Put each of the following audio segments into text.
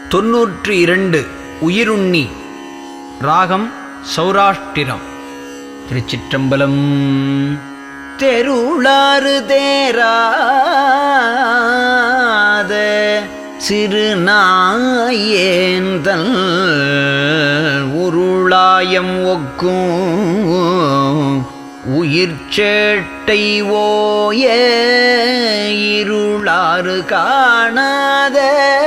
தொன்னூற்றி இரண்டு உயிருண்ணி ராகம் சௌராஷ்டிரம் திருச்சிற்றம்பலம் தெருளாறு தேராத சிறு நாயேந்தல் உருளாயம் ஒக்கும் உயிர் சேட்டை ஓய இருளாறு காணாத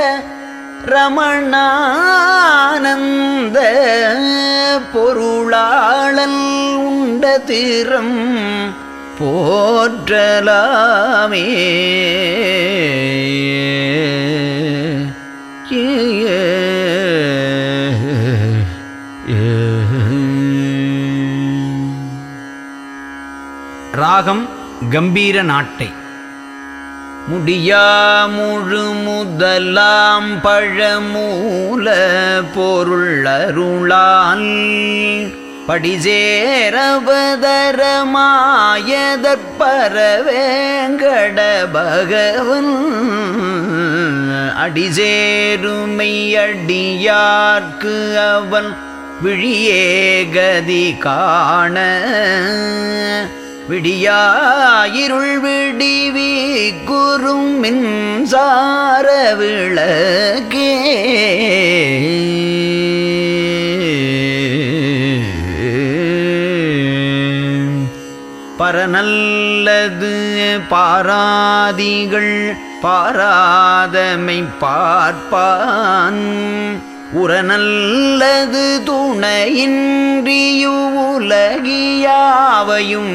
ரமணானந்த பொருளாளன் உண்ட திறம் போற்றலாமே ஏ, ஏ, ஏ. ராகம் கம்பீர நாட்டை முடியா முழு முதலாம் பழமூல பொருள் அருளால் படிசேரவதரமாயதற்பரவேங்கட பகவன் அடிசேருமை அடியார்க்கு அவன் விழியே கதி காண விடியாயிருள் விடிவி குறும் மின்சார விளக்கே பரநல்லது பாராதிகள் பாராதமை பார்ப்பான் உரநல்லது துணையின்றியுலகியாவையும்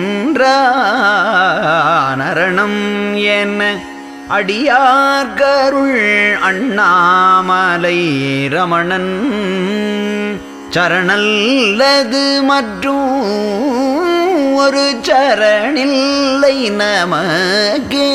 வென்றானரணம் என அடியார்கருள் அண்ணாமலை ரமணன் சரணல்லது மற்றும் ஒரு சரணில்லை நமக்கே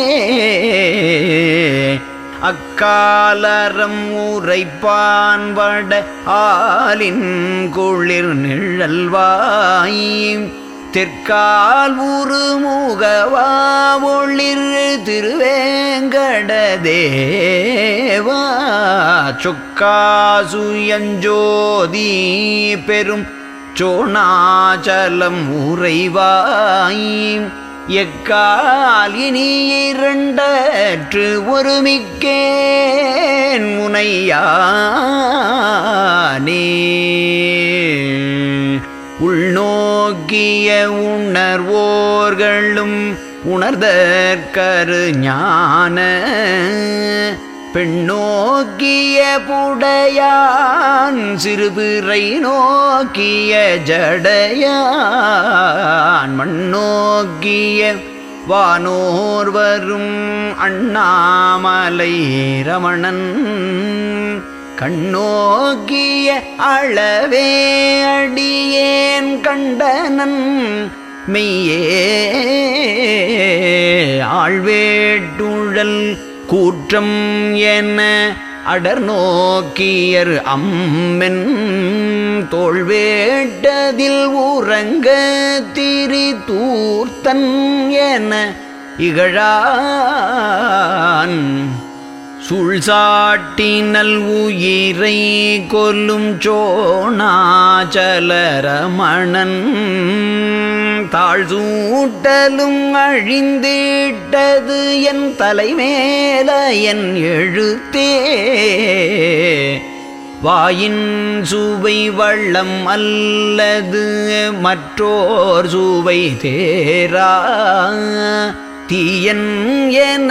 அக்காலரம் உரைப்பான் வட ஆலின் குளிர் நிழல்வாய் தெற்கால் உரு முகவா ஒளிர் திருவேங்கட தேவா சுக்காசுயஞ்சோதி பெரும் சோணாச்சலம் உறைவாய் எக்கால் இனி இரண்டற்று ஒருமிக்கேன் முனையானே உள்நோக்கிய உணர்வோர்களும் உணர்தற்கரு ஞான பெண்ணோக்கிய புடையான் சிறுபிறை நோக்கிய ஜடையான் மண்ணோக்கிய வானோர் வரும் அண்ணாமலை ரமணன் கண்ணோக்கிய அளவே அடியேன் கண்டனன் மெய்யே ஆழ்வேட்டுழல் கூற்றம் என அடர் நோக்கியர் அம்மென் தோல்வேட்டதில் உறங்க திரி தூர்த்தன் என இகழான் சுழ்சாட்டினல் உயிரை கொல்லும் சோணாச்சலரமணன் தாழ் சூட்டலும் அழிந்திட்டது என் தலைமேல என் எழுத்தே வாயின் சுவை வள்ளம் அல்லது மற்றோர் சுவை தேரா தீயன் என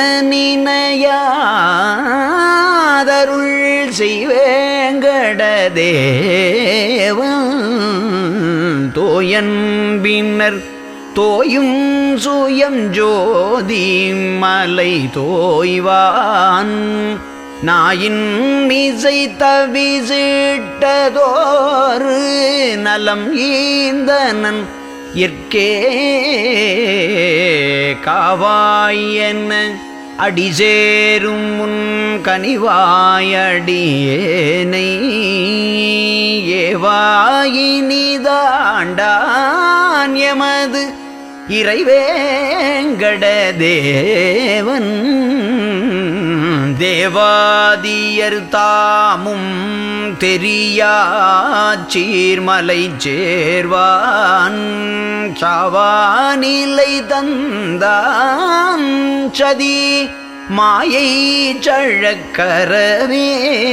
நினையாதருள் செய்வேங்கட தேவன் தோயன் பின்னர் தோயும் சுயம் ஜோதி மலை தோய்வான் நாயின் மீசை தவிசிட்டதோரு நலம் ஈந்தனன் இற்கே காவாய் என்ன அடிசேரும் முன் கனிவாயடியேனை ஏவாயினிதாண்டான் எமது இறைவேங்கட தேவன் தேவாதியர் உயர் தாமும் தெரியா சீர்மலை சேர்வான் சாவானிலை தந்தான் சதி மாயை சழக்கரவே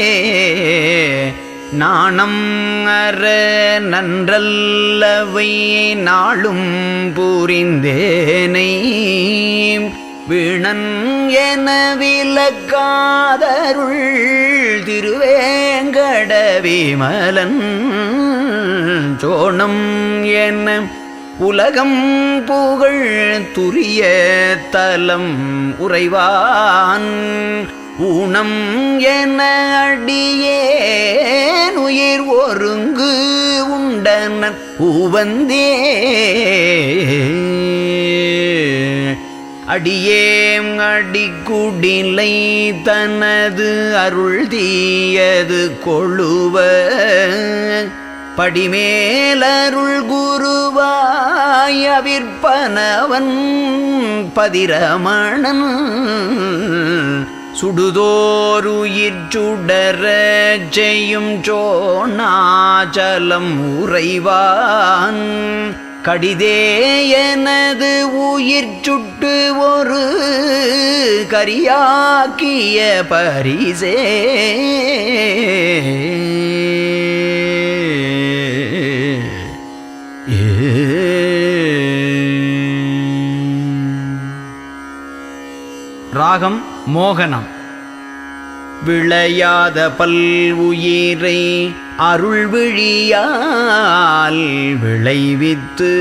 நாணம் அற நன்றல்லவை நாளும் புரிந்தேனை வீணன் என விலக்காதருள் திருவேங்கட விமலன் சோணம் என உலகம் புகழ் துரிய தலம் உறைவான் ஊனம் என அடியேன் உயிர் ஒருங்கு உண்டன உவந்தே அடியேம் அடிக்குடிலை தனது அருள் தீயது கொழுவ படிமேலருள் குருவாய் அவிற்பனவன் பதிரமணன் சுடுதோருயிர் சுடர செய்யும் சோணாச்சலம் உறைவான் கடிதே எனது உயிர் சுட்டு ஒரு கரியாக்கிய பரிசே ராகம் மோகனம் விளையாத பல் உயிரை அருள் விழியால் விளைவித்து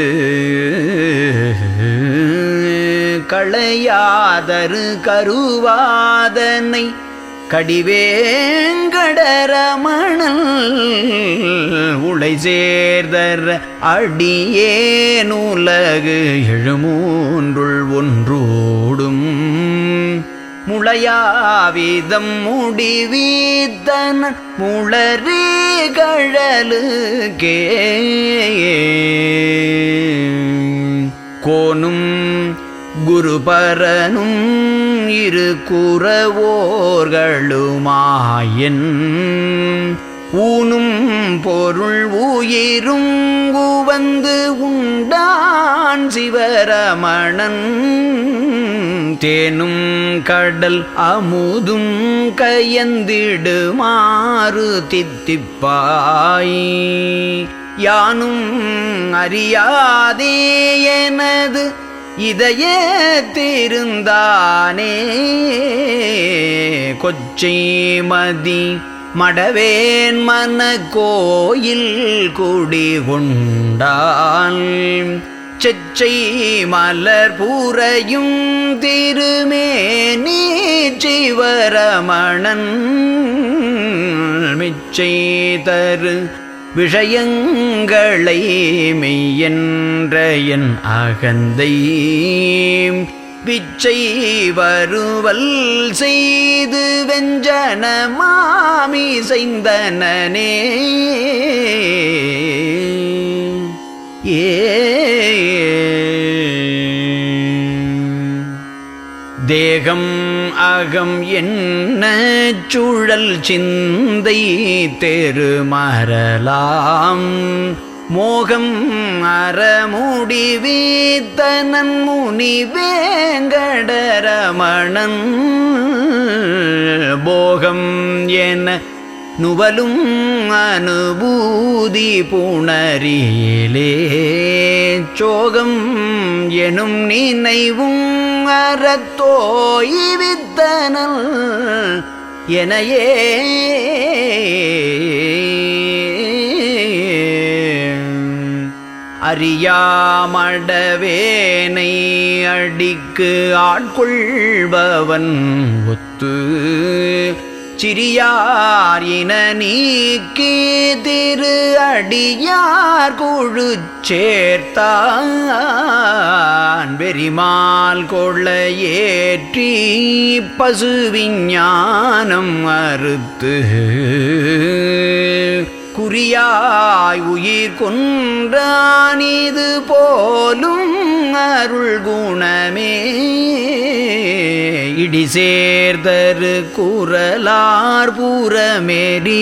களையாதரு கருவாதனை கடிவேங்கடரமணல் உளை சேர்தர அடியேனுலகு எழுமூன்றுள் ஒன்றோடும் முளையாவிதம் முடிவீத்தன முளறி கழலுக்கே கோனும் குருபரனும் இரு குறவோர்களுமாயன் ஊனும் பொருள் உயிரும் உவந்து உண்டான் சிவரமணன் தேனும் கடல் அமுதும் கயந்திடுமாறு தித்திப்பாய் யானும் அறியாதே எனது இதய திருந்தானே கொச்சை மதி மடவேன் மன கோயில் குடி கொண்டான் செச்சை மலர் பூரையும் திருமேனி சிவரமணன் மிச்சை தரு விஷயங்களை மெய்யென்ற என் அகந்தை பிச்சை வருவல் செய்து வெஞ்சன மாமி செய்தனனே ஏ தேகம் அகம் என்ன சுழல் சிந்தை தெருமரலாம் மோகம் அறமுடி வீத்தனன் முனி வேங்கடரமணன் போகம் என நுவலும் அனுபூதி புணரியிலே சோகம் எனும் நினைவும் அறத்தோய்வித்தனல் எனையே அறியாமடவேனை அடிக்கு ஆட்கொள்பவன் ஒத்து சிறியார் இன நீக்கி திரு அடியார் குழு சேர்த்தான் வெறிமால் கொள்ள ஏற்றி பசு விஞ்ஞானம் அறுத்து குறியாய் உயிர் கொன்றானிது போலும் அருள் குணமே இடி சேர்தரு குரலார் பூரமேரி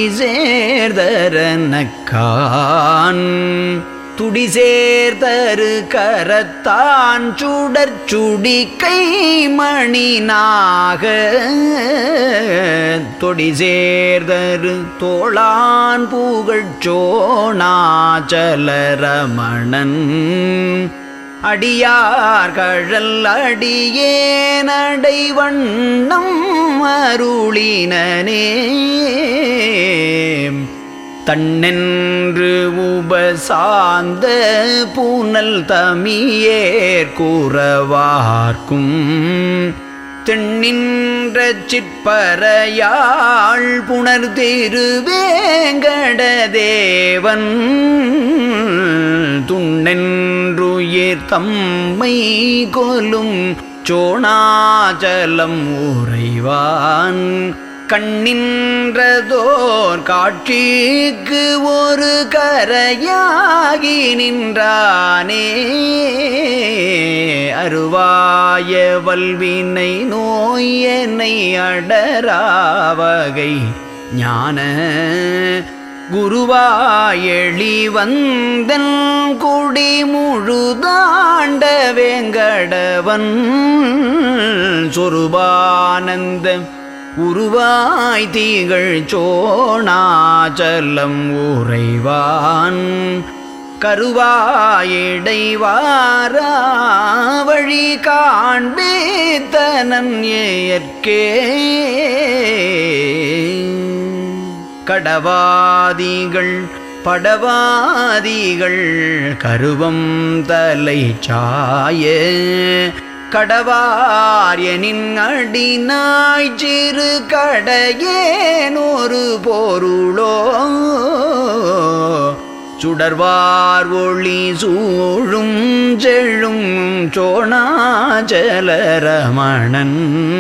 சேர்தரனக்கான் துடி சேர்தரு கரத்தான் சுடற் சுடி கைமணி நாக தொடி சேர்தரு தோளான் புகழ் சோணாச்சலரமணன் அடியார் கழல் அடியேனடை வண்ணம் அருளினனே தன்னென்று உபசாந்த பூனல் தமியேற் கூறவார்க்கும் தென்னின்ற சிற்பரையாள் புனர் திருவேங்கடதேவன் துண்ணென்றுயிர் தம்மை கொலும் சோணாச்சலம் உறைவான் கண்ணின்றதோர் காட்சிக்கு ஒரு கரையாகி நின்றானே அருவாய வல்வினை நோய் என்னை அடராவகை ஞான குருவாயெளி வந்தன் குடி முழுதாண்ட வேங்கடவன் சொருபானந்த உருவாய் தீகள் சோணாச்சலம் உறைவான் கருவாயிடைவாரா வழி காண்பேத்தனன் ஏற்கே கடவாதிகள் படவாதிகள் கருவம் தலை சாய கடவார் எனின் அடினாய் சிறு கடையேனொரு பொருளோ சுடர்வார் ஒளி சூழும் செழும் சோணாச்சலரமணன்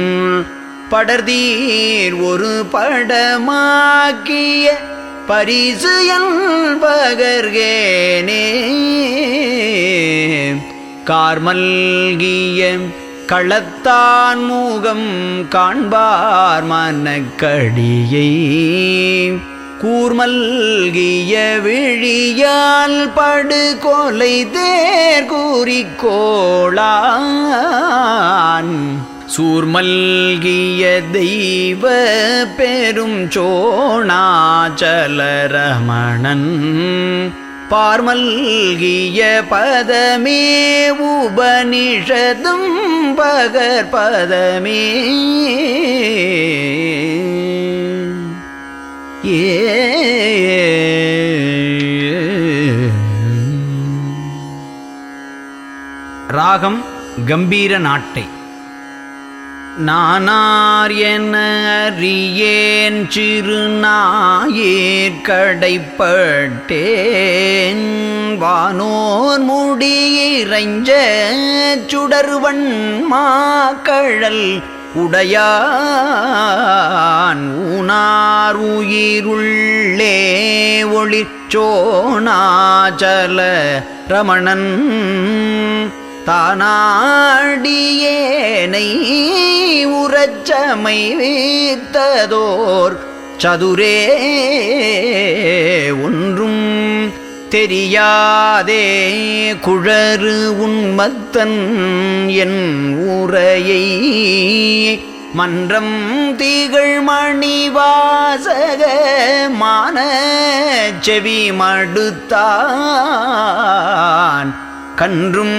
படர்தீர் ஒரு படமாக்கிய பரிசு பகர்கேனே கார்மல்கிய களத்தான் மூகம் காண்பார் மனக்கடியை கூர்மல்கிய விழியால் படு கொலை தேர் கூறிக்கோளான் சூர்மல்கிய தெய்வ பெரும் சோணாச்சலரமணன் பார்மல்கிய பதமே உபனிஷதும் பகற்பதமே ராகம் கம்பீர நாட்டை நானார் என அறியேன் சிறு நாயேற் கடைப்பட்டேன் வானோர் முடியிறைஞ்ச சுடர்வன் மாக்கழல் உடையான் ஊனார் உயிருள்ளே ஒளிச்சோணாச்சல ரமணன் தானாடியேனை உரச்சமை வீத்ததோர் சதுரே ஒன்றும் தெரியாதே குழறு உன்மத்தன் என் உரையை மன்றம் திகழ் மணிவாசக மான செவி மடுத்தான் கன்றும்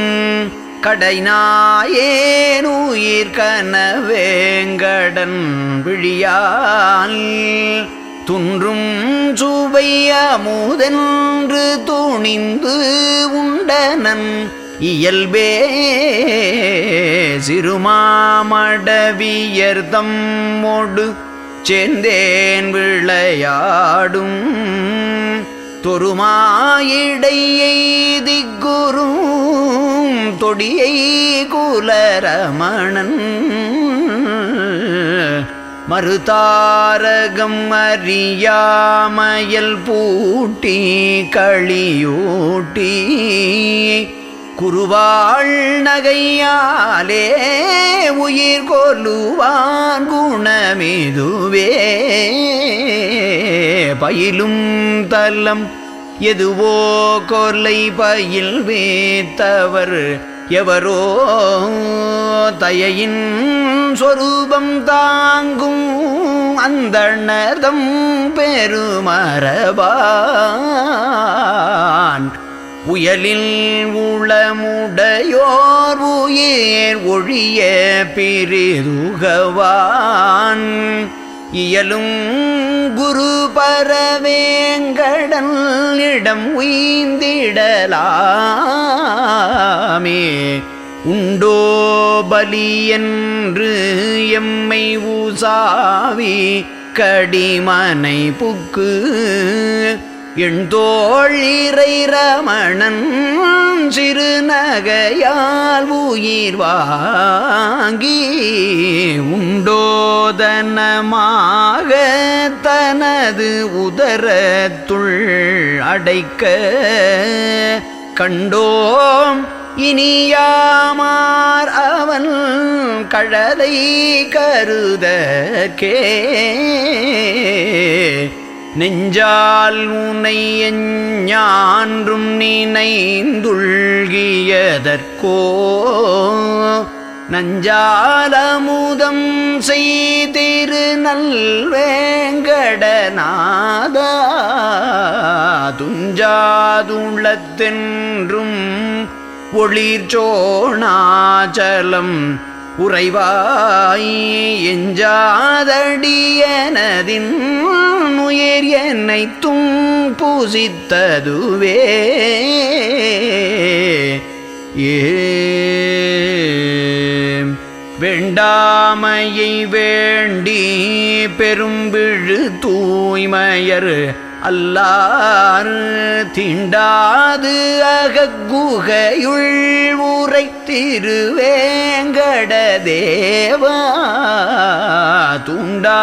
கடைநாயேனுயிர் கனவேங்கடன் விழியால் துன்றும் சுவை அமுதென்று துணிந்து உண்டனன் இயல்பே சிறுமாமடவியர்தம் மொடு சேர்ந்தேன் விளையாடும் தொருமாயிடையை திக்குறும் தொடியை குலரமணன் மறுதாரகம் அறியாமையல் பூட்டி களியூட்டி குருவாள் நகையாலே உயிர் கொல்லுவான் குணமிதுவே பயிலும் தலம் எதுவோ கொல்லை பயில் வேத்தவர் எவரோ தயையின் சொரூபம் தாங்கும் அந்த நதம் பெருமரபான் உயலில் உளமுடையோர் உயிர் ஒழிய பிரிதுகவான் இயலும் குரு பரவேங்கடல் இடம் உய்ந்திடலாமே உண்டோ பலி என்று எம்மை ஊசாவி கடிமனை புக்கு எண்தோள் இறை ரமணன் சிறு நகையால் உயிர் வாங்கி உண்டோதனமாக தனது உதரத்துள் அடைக்க கண்டோம் இனியாமார் அவன் கழலை கருதற்கே நெஞ்சால் உனை எஞ்ஞான்றும் நினைந்துள்கியதற்கோ நஞ்சாலமுதம் செய்திரு நல்வேங்கடநாதா துஞ்சாதுள்ளத்தென்றும் ஒளிர்ச்சோணாச்சலம் உறைவாய் எஞ்சாதடியனதின் உயிர் என்னை பூசித்ததுவே ஏ வேண்டாமையை வேண்டி பெரும்பிழு தூய்மையர் அல்லார் திண்டாது அகக்குகையுள் உரை திருவேங்கட தேவா துண்டா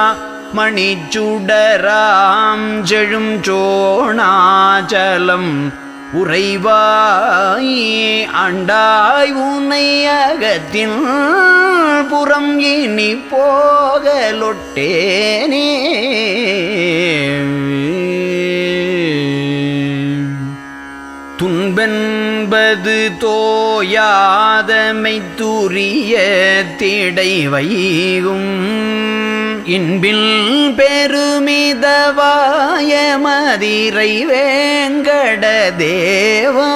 மணிச்சுடராம் செழும் சோணாச்சலம் உறைவாய் அண்டாய் உனை அகத்தின் புறம் இனி போகலொட்டேனே துன்பென்பது தோயாதமை துரிய திடை வைகும் இன்பில் பெருமிதவாய மதிரை வேங்கட தேவா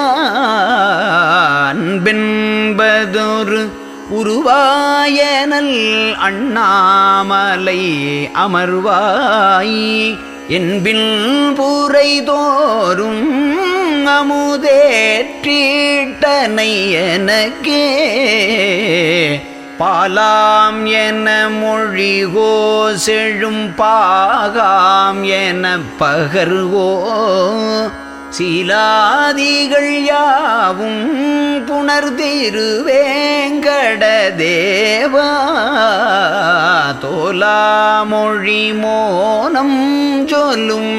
அன்பென்பதொரு உருவாயனல் அண்ணாமலை அமர்வாய் என்பின் பூரை தோறும் அமுதேற்றீட்டனை எனக்கே பாலாம் என மொழிகோ செழும் பாகாம் என பகர்வோ சீலாதிகள் யாவும் புணர்திருவேங்கட தேவா தோலாமொழி மோனம் சொல்லும்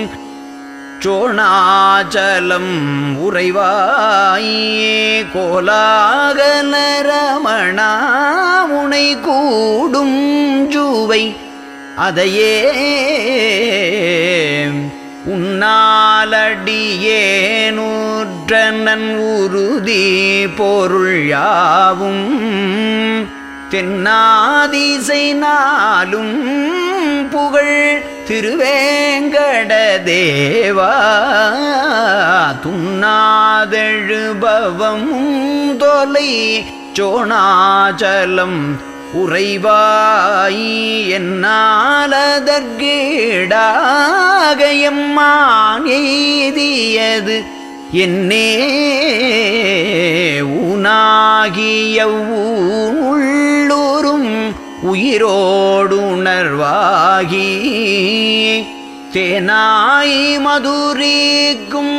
சோணாச்சலம் உறைவாய் கோலாகல ரமணா உனை கூடும் அதையே உன்னாலடியேனூற்றனன் உறுதி பொருள் யாவும் தென்னாதிசை நாளும் புகழ் திருவேங்கட தேவா துண்ணாதெழுபவமும் தொலை சோணாச்சலம் உறைவாய் என்னாலதற்கீடாக எம்மான் எய்தியது என்னே ஊனாகிய உள்ளூரும் உயிரோடுணர்வாகி தேனாய் மதுரிக்கும்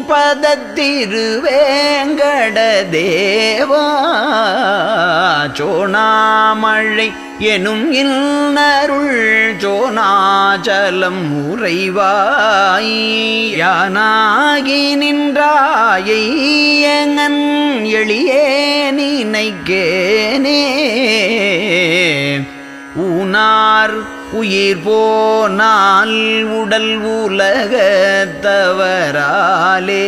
பதத்திருவேங்கட தேவா சோணாமழை எனும் இன்னருள் சோனாச்சலம் உறைவாய் யானாகி நின்றாயை எங்கன் எளியே நினைக்கேனே ஊனார் உயிர் போனால் உடல் உலகத்தவராலே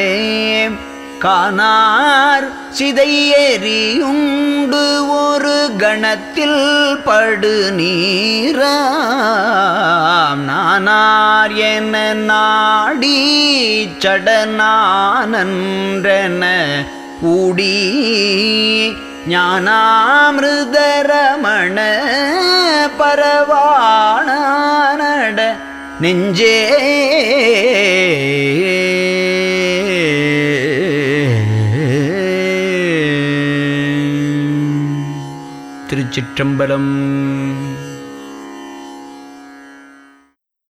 காணார் சிதை எறியுண்டு ஒரு கணத்தில் படு நீராம் நானார் என நாடி சடனானன்றன கூடி ஞானாமிருதரமண பரவாணானட நெஞ்சே திருச்சிற்றம்பலம்